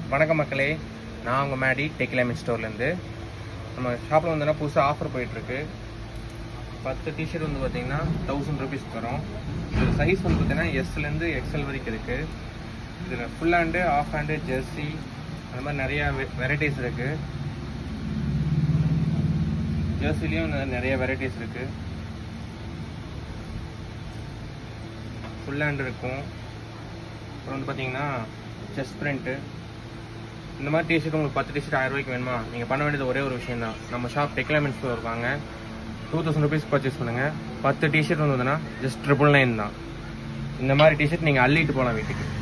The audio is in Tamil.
வணக்கம் மக்களே நான் உங்கள் மேடி டெக்கிலாமின் ஸ்டோர்லேருந்து நம்ம ஷாப்பில் வந்தோன்னா புதுசாக ஆஃபர் போயிட்டுருக்கு பத்து டிஷர்ட் வந்து பார்த்தீங்கன்னா தௌசண்ட் ருபீஸ் தரும் இதில் சைஸ் வந்து பார்த்தீங்கன்னா எஸ்லேருந்து எக்ஸ்எல் வரைக்கும் இருக்குது இதில் full hand half hand jersey அந்த மாதிரி நிறையா வெரைட்டிஸ் இருக்குது ஜெர்சிலையும் நிறைய வெரைட்டிஸ் இருக்குது ஃபுல் ஹேண்ட் இருக்கும் அப்புறம் வந்து பார்த்தீங்கன்னா செஸ்ட் பிரிண்ட்டு இந்த மாதிரி டிஷர்ட் உங்களுக்கு பத்து டிஷர்ட் ஆயிரம் ரூபாய்க்கு வேணுமா நீங்கள் பண்ண வேண்டியது ஒரே ஒரு விஷயம் தான் நம்ம ஷாப் டெக்லாமெண்ட் ஸ்டோர் இருக்காங்க டூ தௌசண்ட் ருபீஸ் பர்ச்சேஸ் பண்ணுங்கள் பத்து டிஷர்ட் வந்ததுன்னா ஜஸ்ட் ட்ரிபிள் நைன் தான் இந்த மாதிரி டிஷர்ட் நீங்கள் அள்ளிட்டு போகலாம் வீட்டுக்கு